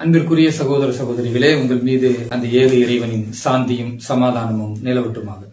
அன்பிற்குரிய சகோதர சகோதரிகளே உங்கள் மீது அந்த ஏக இறைவனின் சாந்தியும் சமாதானமும் நிலவட்டுமாக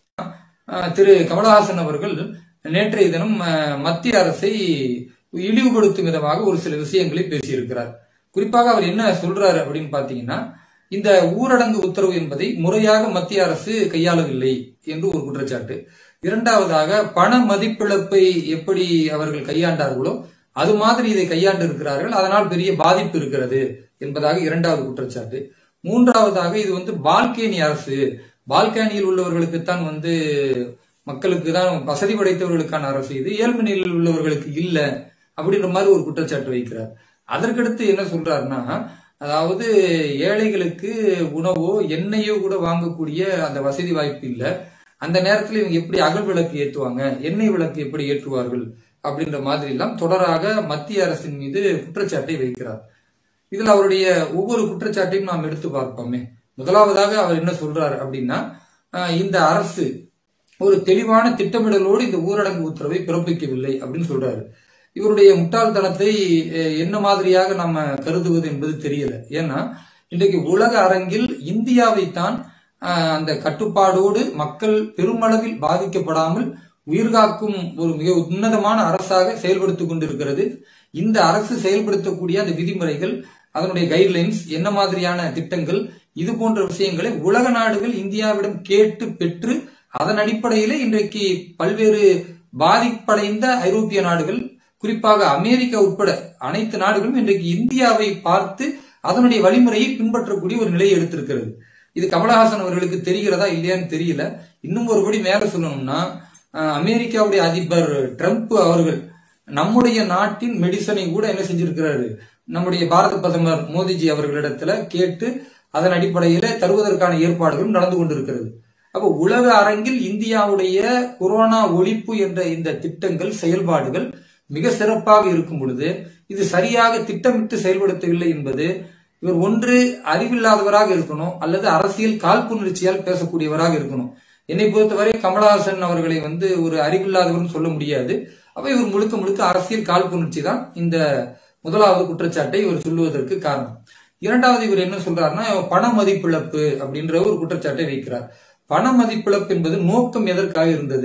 அஹ், திரு கமலஹாசன் அவர்கள் நேற்றைய தினம் அஹ், மத்திய அரசை இழிவுபடுத்தும் விதமாக ஒரு சில விஷயங்களை பேசியிருக்கிறார் குறிப்பாக அவர் என்ன சொல்றாரு அப்படின்னு பாத்தீங்கன்னா இந்த ஊரடங்கு உத்தரவு என்பதை முறையாக மத்திய அரசு கையாளவில்லை என்று ஒரு குற்றச்சாட்டு இரண்டாவதாக பண மதிப்பிழப்பை எப்படி அவர்கள் கையாண்டார்களோ அது மாதிரி இதை கையாண்டு இருக்கிறார்கள் அதனால் பெரிய பாதிப்பு இருக்கிறது என்பதாக இரண்டாவது குற்றச்சாட்டு மூன்றாவதாக இது வந்து பால்கேனி அரசு பால்கேனியில் உள்ளவர்களுக்குத்தான் வந்து மக்களுக்கு தான் வசதி படைத்தவர்களுக்கான அரசு இது ஏழ்மை நிலையில் உள்ளவர்களுக்கு இல்ல அப்படின்ற மாதிரி ஒரு குற்றச்சாட்டு வைக்கிறார் அதற்கடுத்து என்ன சொல்றாருன்னா அதாவது ஏழைகளுக்கு உணவோ எண்ணெயோ கூட வாங்கக்கூடிய அந்த வசதி வாய்ப்பு இல்ல அந்த நேரத்தில் இவங்க எப்படி அகல் விளக்கு ஏற்றுவாங்க எண்ணெய் விளக்கு எப்படி ஏற்றுவார்கள் அப்படின்ற மாதிரி எல்லாம் தொடராக மத்திய அரசின் மீது குற்றச்சாட்டை வைக்கிறார் இதுல அவருடைய ஒவ்வொரு குற்றச்சாட்டையும் நாம் எடுத்து பார்ப்போமே முதலாவதாக அவர் என்ன சொல்றார் அப்படின்னா அஹ், இந்த அரசு ஒரு தெளிவான திட்டமிடலோடு இந்த ஊரடங்கு உத்தரவை பிறப்பிக்கவில்லை அப்படின்னு சொல்றாரு இவருடைய முட்டாள்தனத்தை அஹ், என்ன மாதிரியாக நம்ம கருதுவது என்பது தெரியல ஏன்னா இன்றைக்கு உலக அரங்கில் இந்தியாவைத்தான் அஹ், அந்த கட்டுப்பாடோடு மக்கள் பெருமளவில் பாதிக்கப்படாமல் உயிர்காக்கும் ஒரு மிக உன்னதமான அரசாக செயல்படுத்திக் கொண்டிருக்கிறது இந்த அரசு செயல்படுத்தக்கூடிய அந்த விதிமுறைகள் அதனுடைய கைட்லைன்ஸ் என்ன மாதிரியான திட்டங்கள் இது போன்ற விஷயங்களை உலக நாடுகள் இந்தியாவிடம் கேட்டு பெற்று அதன் அடிப்படையிலே இன்றைக்கு பல்வேறு பாதிப்படைந்த ஐரோப்பிய நாடுகள் குறிப்பாக அமெரிக்கா உட்பட அனைத்து நாடுகளும் இன்றைக்கு இந்தியாவை பார்த்து அதனுடைய வழிமுறையை பின்பற்றக்கூடிய ஒரு நிலையை எடுத்திருக்கிறது இது கமலஹாசன் அவர்களுக்கு தெரிகிறதா இல்லையான்னு தெரியல இன்னும் ஒருபடி மேல சொல்லணும்னா அஹ், அமெரிக்காவுடைய அதிபர் ட்ரம்ப் அவர்கள் நம்முடைய நாட்டின் மெடிசனை கூட என்ன செஞ்சிருக்கிறாரு நம்முடைய பாரத பிரதமர் மோடிஜி அவர்களிடத்துல கேட்டு அதன் அடிப்படையில தருவதற்கான ஏற்பாடுகளும் நடந்து கொண்டிருக்கிறது அப்ப உலக அரங்கில் இந்தியாவுடைய கொரோனா ஒழிப்பு என்ற இந்த திட்டங்கள் செயல்பாடுகள் மிக சிறப்பாக இருக்கும் பொழுது இது சரியாக திட்டமிட்டு செயல்படுத்தவில்லை என்பது இவர் ஒன்று அறிவில்லாதவராக இருக்கணும் அல்லது அரசியல் காழ்ப்புணர்ச்சியால் பேசக்கூடியவராக இருக்கணும் என்னை பொறுத்தவரை கமலஹாசன் அவர்களை வந்து ஒரு அறிவில்லாதவர்னு சொல்ல முடியாது அப்ப இவர் முழுக்க முழுக்க அரசியல் காழ்ப்புணர்ச்சி தான் இந்த முதலாவது குற்றச்சாட்டை இவர் சொல்லுவதற்கு காரணம் இரண்டாவது இவர் என்ன சொல்றாருன்னா பண மதிப்பிழப்பு அப்படின்ற ஒரு குற்றச்சாட்டை வைக்கிறார் பண மதிப்பிழப்பு என்பது நோக்கம் எதற்காக இருந்தது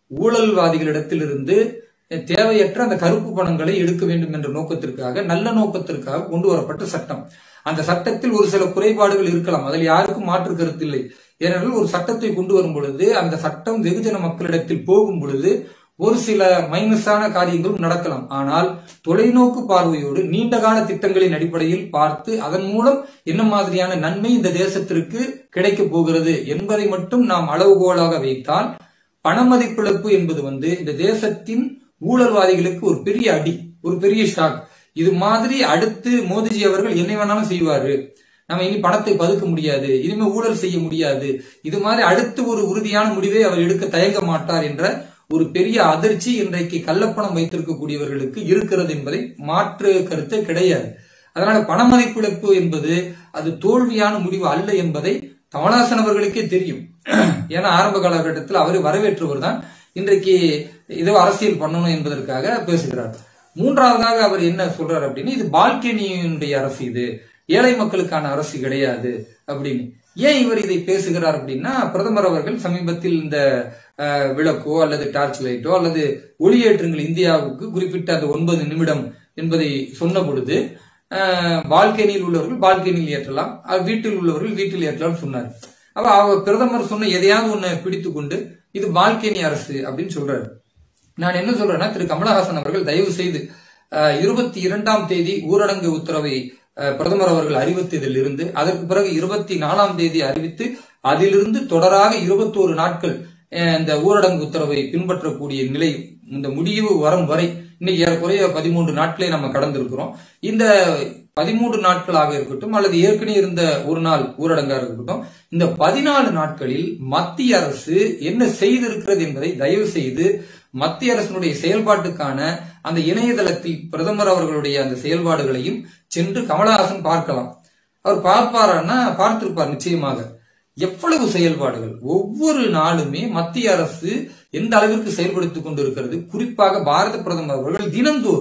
ஊழல்வாதிகளிடத்திலிருந்து தேவையற்ற அந்த கருப்பு பணங்களை எடுக்க வேண்டும் என்ற நோக்கத்திற்காக நல்ல நோக்கத்திற்காக கொண்டு வரப்பட்ட சட்டம் அந்த சட்டத்தில் ஒரு சில குறைபாடுகள் இருக்கலாம் அதில் யாருக்கும் மாற்று கருத்து இல்லை ஏனென்றால் ஒரு சட்டத்தை கொண்டு வரும் பொழுது அந்த சட்டம் வெகுஜன மக்களிடத்தில் போகும் பொழுது ஒரு சில மைனஸான காரியங்களும் நடக்கலாம் ஆனால் தொலைநோக்கு பார்வையோடு நீண்ட கால திட்டங்களின் அடிப்படையில் பார்த்து அதன் மூலம் என்ன மாதிரியான நன்மை இந்த தேசத்திற்கு கிடைக்கப் போகிறது என்பதை மட்டும் நாம் அளவுகோலாக வைத்தால் பணமதிப்பிழப்பு என்பது வந்து இந்த தேசத்தின் ஊழல்வாதிகளுக்கு ஒரு பெரிய அடி ஒரு பெரிய ஷாக் இது மாதிரி அடுத்து மோடிஜி அவர்கள் என்ன வேணாலும் செய்வாரு நம்ம இனி பணத்தை பதுக்க முடியாது இனிமே ஊழல் செய்ய முடியாது இது மாதிரி அடுத்து ஒரு உறுதியான முடிவை அவர் எடுக்க தயங்க மாட்டார் என்ற ஒரு பெரிய அதிர்ச்சி இன்றைக்கு கள்ளப்பணம் வைத்திருக்கக்கூடியவர்களுக்கு இருக்கிறது என்பதை மாற்று கருத்து கிடையாது அதனால பணமதிப்பிழப்பு என்பது அது தோல்வியான முடிவு அல்ல என்பதை கமலஹாசன் அவர்களுக்கே தெரியும் ஏன்னா ஆரம்ப காலகட்டத்தில் அவர் வரவேற்றவர் தான் இன்றைக்கு ஏதோ அரசியல் பண்ணணும் என்பதற்காக பேசுகிறார் மூன்றாவதாக அவர் என்ன சொல்றார் அப்படின்னா இது பால்கனியினுடைய அரசு இது ஏழை மக்களுக்கான அரசு கிடையாது அப்படின்னு ஏன் இவர் இதை பேசுகிறார் அப்படின்னா பிரதமர் அவர்கள் சமீபத்தில் இந்த அஹ், விளக்கோ அல்லது டார்ச் லைட்டோ அல்லது ஒளியேற்றுங்கள் இந்தியாவுக்கு குறிப்பிட்ட அந்த ஒன்பது நிமிடம் என்பதை சொன்ன பொழுது அஹ், பால்கனியில் உள்ளவர்கள் பால்கனியில் ஏற்றலாம் அஹ், வீட்டில் உள்ளவர்கள் வீட்டில் ஏற்றலாம் சொன்னார் அப்ப அவர் பிரதமர் சொன்ன எதையாவது ஒண்ணு பிடித்து கொண்டு இது பால்கனி அரசு அப்படின்னு சொல்றாரு நான் என்ன சொல்றேன்னா திரு கமலஹாசன் அவர்கள் தயவு செய்து இருபத்தி இரண்டாம் தேதி ஊரடங்கு உத்தரவை அஹ், பிரதமர் அவர்கள் அறிவித்ததில் இருந்து அதற்கு பிறகு இருபத்தி நாலாம் தேதி அறிவித்து அதிலிருந்து தொடராக இருபத்தோரு நாட்கள் அஹ், இந்த ஊரடங்கு உத்தரவை பின்பற்றக்கூடிய நிலை இந்த முடிவு வரும் வரை இன்னைக்கு ஏறக்குறைய பதிமூன்று நாட்களை நம்ம கடந்திருக்கிறோம் இந்த பதிமூன்று நாட்களாக இருக்கட்டும் அல்லது ஏற்கனவே இருந்த ஒரு நாள் ஊரடங்காக இருக்கட்டும் இந்த பதினாலு நாட்களில் மத்திய அரசு என்ன செய்திருக்கிறது என்பதை தயவு செய்து மத்திய அரசினுடைய செயல்பாட்டுக்கான அந்த இணையதளத்தில் பிரதமர் அவர்களுடைய அந்த செயல்பாடுகளையும் சென்று கமலஹாசன் பார்க்கலாம் அவர் பார்ப்பாரான்னா பார்த்திருப்பார் நிச்சயமாக எவ்வளவு செயல்பாடுகள் ஒவ்வொரு நாளுமே மத்திய அரசு எந்த அளவிற்கு செயல்படுத்திக் கொண்டிருக்கிறது குறிப்பாக பாரத பிரதமர் அவர்கள் தினந்தோறும்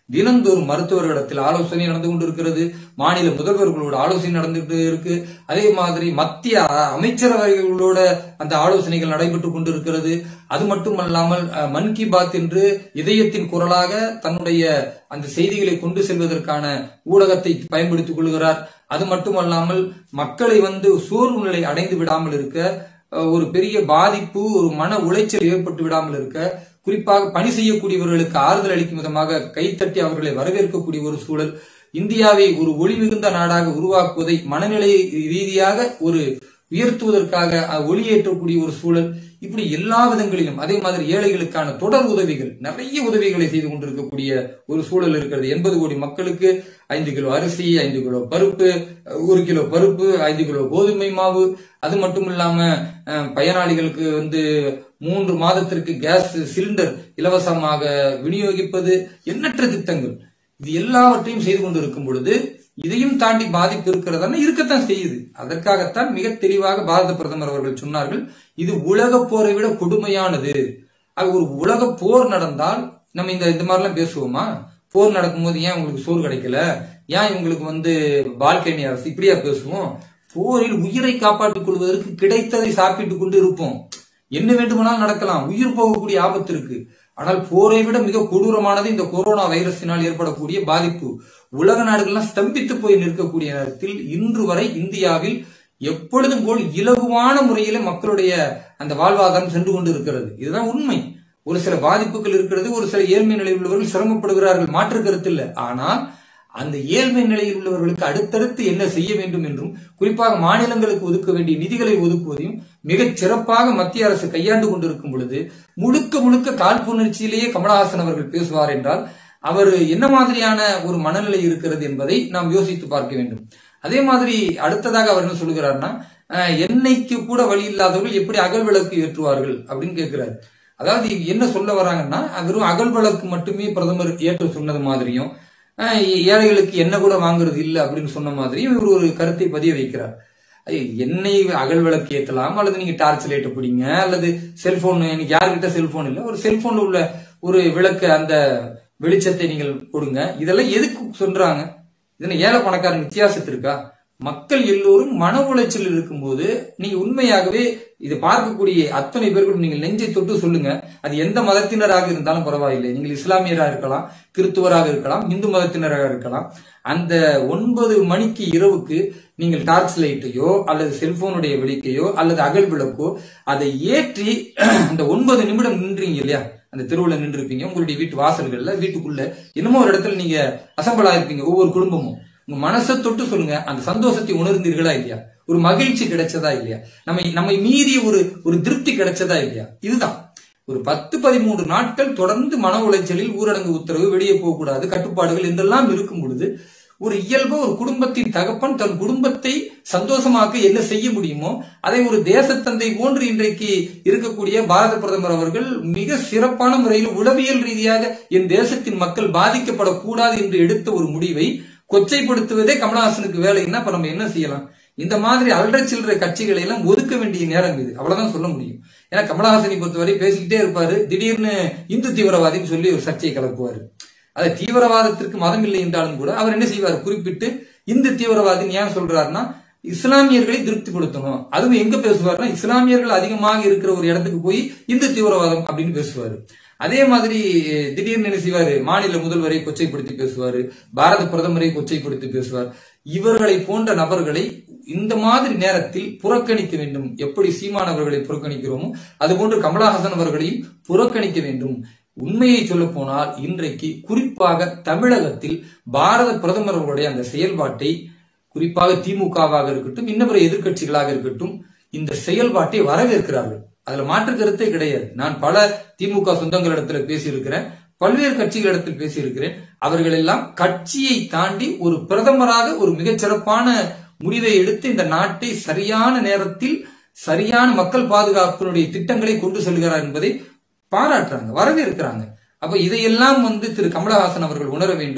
தினந்தோறும் மருத்துவர்களிடத்தில் ஆலோசனை நடந்து கொண்டிருக்கிறது மாநில முதல்வர்களோட ஆலோசனை நடந்துட்டு இருக்கு அதே மாதிரி மத்திய அமைச்சரவைகளோட அந்த ஆலோசனைகள் நடைபெற்றுக் கொண்டிருக்கிறது அது மட்டுமல்லாமல் அஹ், மன் கி பாத் என்று இதயத்தின் குரலாக தன்னுடைய அந்த செய்திகளை கொண்டு செல்வதற்கான ஊடகத்தை பயன்படுத்திக் கொள்கிறார் அது மட்டுமல்லாமல் மக்களை வந்து சோர்வு நிலை அடைந்து விடாமல் இருக்க அஹ், ஒரு பெரிய பாதிப்பு ஒரு மன உளைச்சல் ஏற்பட்டு விடாமல் இருக்க குறிப்பாக பணி செய்யக்கூடியவர்களுக்கு ஆறுதல் அளிக்கும் விதமாக கைத்தட்டி அவர்களை வரவேற்கக்கூடிய ஒரு சூழல் இந்தியாவை ஒரு ஒளி மிகுந்த நாடாக உருவாக்குவதை மனநிலை ரீதியாக ஒரு உயர்த்துவதற்காக அஹ், ஒளியேற்றக்கூடிய ஒரு சூழல் இப்படி எல்லா விதங்களிலும் அதே மாதிரி ஏழைகளுக்கான தொடர் உதவிகள் நிறைய உதவிகளை செய்து கொண்டிருக்கக்கூடிய ஒரு சூழல் இருக்கிறது எண்பது கோடி மக்களுக்கு ஐந்து கிலோ அரிசி ஐந்து கிலோ பருப்பு அஹ், ஒரு கிலோ பருப்பு ஐந்து கிலோ கோதுமை மாவு அது மட்டும் இல்லாம அஹ், பயனாளிகளுக்கு வந்து மூன்று மாதத்திற்கு கேஸ் சிலிண்டர் இலவசமாக விநியோகிப்பது எண்ணற்ற திட்டங்கள் இது எல்லாவற்றையும் செய்து கொண்டிருக்கும் பொழுது இதையும் தாண்டி பாதிப்பு இருக்கிறதான இருக்கத்தான் செய்யுது அதற்காகத்தான் மிக தெளிவாக பாரத பிரதமர் அவர்கள் சொன்னார்கள் இது உலக போரை விட கொடுமையானது அது ஒரு உலக போர் நடந்தால் நம்ம இந்த இந்த மாதிரிலாம் பேசுவோமா போர் நடக்கும்போது ஏன் உங்களுக்கு சோறு கிடைக்கல ஏன் இவங்களுக்கு வந்து பால்கனி அரசு இப்படியா பேசுவோம் போரில் உயிரை காப்பாற்றிக் கொள்வதற்கு கிடைத்ததை சாப்பிட்டுக் கொண்டு இருப்போம் என்ன வேண்டுமானாலும் நடக்கலாம் உயிர் போகக்கூடிய ஆபத்து இருக்கு ஆனால் போரை விட மிக கொடூரமானது இந்த கொரோனா வைரஸினால் ஏற்படக்கூடிய பாதிப்பு உலக நாடுகள்லாம் ஸ்தம்பித்து போய் நிற்கக்கூடிய நேரத்தில் இன்று வரை இந்தியாவில் எப்பொழுதும் போல் இலகுவான முறையில மக்களுடைய அந்த வாழ்வாதாரம் சென்று கொண்டு இருக்கிறது இதுதான் உண்மை ஒரு சில பாதிப்புகள் இருக்கிறது ஒரு சில ஏழ்மை நிலையில் உள்ளவர்கள் சிரமப்படுகிறார்கள் மாற்று கருத்து இல்லை ஆனால் அந்த ஏழ்மை நிலையில் உள்ளவர்களுக்கு அடுத்தடுத்து என்ன செய்ய வேண்டும் என்றும் குறிப்பாக மாநிலங்களுக்கு ஒதுக்க வேண்டிய நிதிகளை ஒதுக்குவதையும் மிகச் சிறப்பாக மத்திய அரசு கையாண்டு கொண்டிருக்கும் பொழுது முழுக்க முழுக்க காழ்ப்புணர்ச்சியிலேயே கமலஹாசன் அவர்கள் பேசுவார் என்றால் அவர் என்ன மாதிரியான ஒரு மனநிலை இருக்கிறது என்பதை நாம் யோசித்து பார்க்க வேண்டும் அதே மாதிரி அடுத்ததாக அவர் என்ன சொல்லுகிறார்னா அஹ், எண்ணெய்க்கு கூட வழி இல்லாதவர்கள் எப்படி அகல் விளக்கு ஏற்றுவார்கள் அப்படின்னு கேட்கிறார் அதாவது என்ன சொல்ல வராங்கன்னா வெறும் அகல் விளக்கு மட்டுமே பிரதமர் ஏற்ற சொன்னது மாதிரியும் அஹ், ஏழைகளுக்கு எண்ணெய் கூட வாங்குறது இல்லை அப்படின்னு சொன்ன மாதிரியும் இவர் ஒரு கருத்தை பதிய வைக்கிறார் ஐய, எண்ணெய் அகல் விளக்கு ஏற்றலாம் அல்லது நீங்க டார்ச் லைட்டை பிடிங்க அல்லது செல்போன் இன்னைக்கு யாருக்கிட்ட செல்போன் இல்லை ஒரு செல்போன்ல உள்ள ஒரு விளக்கு அந்த வெளிச்சத்தை நீங்கள் கொடுங்க இதெல்லாம் எதுக்கு சொல்றாங்க இதுல ஏழை பணக்காரன் வித்தியாசத்து இருக்கா மக்கள் எல்லோரும் மன உளைச்சல் இருக்கும்போது நீங்க உண்மையாகவே இது பார்க்கக்கூடிய அத்தனை பேருக்கும் நீங்கள் நெஞ்சை தொட்டு சொல்லுங்க அது எந்த மதத்தினராக இருந்தாலும் பரவாயில்லை நீங்கள் இஸ்லாமியராக இருக்கலாம் கிறிஸ்துவராக இருக்கலாம் இந்து மதத்தினராக இருக்கலாம் அந்த ஒன்பது மணிக்கு இரவுக்கு நீங்கள் டார்ச் லைட்டையோ அல்லது செல்போனுடைய விளக்கையோ அல்லது அகல் விளக்கோ அதை ஏற்றி அந்த ஒன்பது நிமிடம் நின்றீங்க இல்லையா அந்த தெருவுல நின்றுருப்பீங்க உங்களுடைய வீட்டு வாசல்கள்ல வீட்டுக்குள்ள என்னமோ ஒரு இடத்துல நீங்க அசம்பிள் ஆயிருப்பீங்க ஒவ்வொரு குடும்பமும் உங்க மனசை தொட்டு சொல்லுங்க அந்த சந்தோஷத்தை உணர்ந்தீர்களா இல்லையா ஒரு மகிழ்ச்சி கிடைச்சதா இல்லையா நம்ம நம்மை மீறி ஒரு ஒரு திருப்தி கிடைச்சதா இல்லையா இதுதான் ஒரு பத்து பதிமூன்று நாட்கள் தொடர்ந்து மன உளைச்சலில் ஊரடங்கு உத்தரவு வெளியே போகக்கூடாது கட்டுப்பாடுகள் இதெல்லாம் இருக்கும் பொழுது ஒரு இயல்பு ஒரு குடும்பத்தின் தகப்பன் தன் குடும்பத்தை சந்தோஷமாக்க என்ன செய்ய முடியுமோ அதை ஒரு தேசத்தந்தை போன்று இன்றைக்கு இருக்கக்கூடிய பாரத பிரதமர் அவர்கள் மிக சிறப்பான முறையில் உளவியல் ரீதியாக என் தேசத்தின் மக்கள் பாதிக்கப்படக்கூடாது என்று எடுத்த ஒரு முடிவை கொச்சைப்படுத்துவதே கமலஹாசனுக்கு வேலைன்னா அப்ப நம்ம என்ன செய்யலாம் இந்த மாதிரி அல்ற சில்லற கட்சிகளை எல்லாம் ஒதுக்க வேண்டிய நேரம் இது அவ்வளவுதான் சொல்ல முடியும் ஏன்னா கமலஹாசனை பொறுத்தவரை பேசிக்கிட்டே இருப்பாரு திடீர்னு இந்து தீவிரவாதின்னு சொல்லி ஒரு சர்ச்சையை கலப்புவாரு அது தீவிரவாதத்திற்கு மதம் இல்லை என்றாலும் கூட அவர் என்ன செய்வார் குறிப்பிட்டு இந்து தீவிரவாதின்னு ஏன் சொல்றாருன்னா இஸ்லாமியர்களை திருப்திப்படுத்தணும் அதுவும் எங்க பேசுவார்னா இஸ்லாமியர்கள் அதிகமாக இருக்கிற ஒரு இடத்துக்கு போய் இந்து தீவிரவாதம் அப்படின்னு பேசுவாரு அதே மாதிரி திடீர்னு என்ன செய்வாரு மாநில முதல்வரை கொச்சைப்படுத்தி பேசுவாரு பாரத பிரதமரை கொச்சைப்படுத்தி பேசுவார் இவர்களை போன்ற நபர்களை இந்த மாதிரி நேரத்தில் புறக்கணிக்க வேண்டும் எப்படி சீமான் அவர்களை புறக்கணிக்கிறோமோ அதுபோன்று கமலஹாசன் அவர்களையும் புறக்கணிக்க வேண்டும் உண்மையை சொல்ல போனால் இன்றைக்கு குறிப்பாக தமிழகத்தில் பாரத பிரதமர் அவர்களுடைய அந்த செயல்பாட்டை குறிப்பாக திமுகவாக இருக்கட்டும் இன்னபிற எதிர்க்கட்சிகளாக இருக்கட்டும் இந்த செயல்பாட்டை வரவேற்கிறார்கள் அதுல மாற்று கருத்தே கிடையாது நான் பல திமுக சொந்தங்களிடத்துல பேசியிருக்கிறேன் பல்வேறு கட்சிகளிடத்தில் பேசியிருக்கிறேன் அவர்கள் எல்லாம் கட்சியை தாண்டி ஒரு பிரதமராக ஒரு மிகச்சிறப்பான முடிவை எடுத்து இந்த நாட்டை சரியான நேரத்தில் சரியான மக்கள் பாதுகாப்பினுடைய திட்டங்களை கொண்டு செல்கிறார் என்பதை பாராட்டுறாங்க வரவேற்கிறாங்க அப்ப இதையெல்லாம் வந்து திரு கமலஹாசன் அவர்கள் உணர வேண்டும்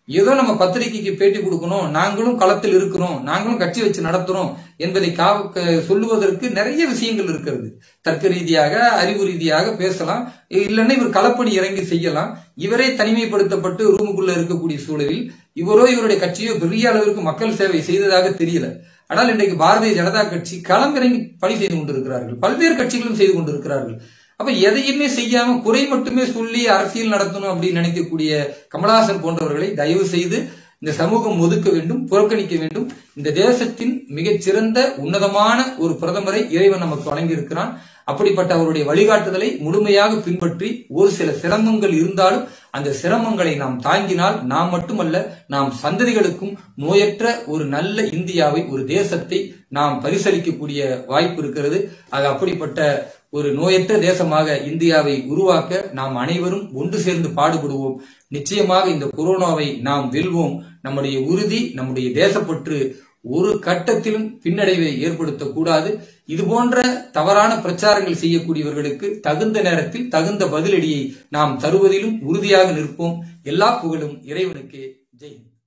ஏதோ நம்ம பத்திரிகைக்கு பேட்டி கொடுக்கணும் நாங்களும் களத்தில் இருக்கிறோம் நாங்களும் கட்சி வச்சு நடத்துறோம் என்பதை கா- க- சொல்லுவதற்கு நிறைய விஷயங்கள் இருக்கிறது தர்க்க ரீதியாக அறிவு ரீதியாக பேசலாம் இல்லைன்னா இவர் களப்பணி இறங்கி செய்யலாம் இவரே தனிமைப்படுத்தப்பட்டு ரூமுக்குள்ள இருக்கக்கூடிய சூழலில் இவரோ இவருடைய கட்சியோ பெரிய அளவிற்கு மக்கள் சேவை செய்ததாக தெரியல ஆனால் இன்றைக்கு பாரதிய ஜனதா கட்சி களமிறங்கி பணி செய்து கொண்டிருக்கிறார்கள் பல்வேறு கட்சிகளும் செய்து கொண்டிருக்கிறார்கள் அப்ப எதையுமே செய்யாம குறை மட்டுமே சொல்லி அரசியல் நடத்தணும் அப்படின்னு நினைக்கக்கூடிய கமலஹாசன் போன்றவர்களை தயவு செய்து இந்த சமூகம் ஒதுக்க வேண்டும் புறக்கணிக்க வேண்டும் இந்த தேசத்தின் மிகச்சிறந்த உன்னதமான ஒரு பிரதமரை இறைவன் நமக்கு வழங்கியிருக்கிறான் அப்படிப்பட்ட அவருடைய வழிகாட்டுதலை முழுமையாக பின்பற்றி ஒரு சில சிரமங்கள் இருந்தாலும் அந்த சிரமங்களை நாம் தாங்கினால் நாம் மட்டுமல்ல நாம் சந்ததிகளுக்கும் நோயற்ற ஒரு நல்ல இந்தியாவை ஒரு தேசத்தை நாம் பரிசளிக்கக்கூடிய வாய்ப்பு இருக்கிறது அது அப்படிப்பட்ட ஒரு நோயற்ற தேசமாக இந்தியாவை உருவாக்க நாம் அனைவரும் ஒன்று சேர்ந்து பாடுபடுவோம் நிச்சயமாக இந்த கொரோனாவை நாம் வெல்வோம் நம்முடைய உறுதி நம்முடைய தேசப்பற்று ஒரு கட்டத்திலும் பின்னடைவை ஏற்படுத்தக்கூடாது இது போன்ற தவறான பிரச்சாரங்கள் செய்யக்கூடியவர்களுக்கு தகுந்த நேரத்தில் தகுந்த பதிலடியை நாம் தருவதிலும் உறுதியாக நிற்போம் எல்லா புகழும் இறைவனுக்கே ஜெய் ஹிந்த்.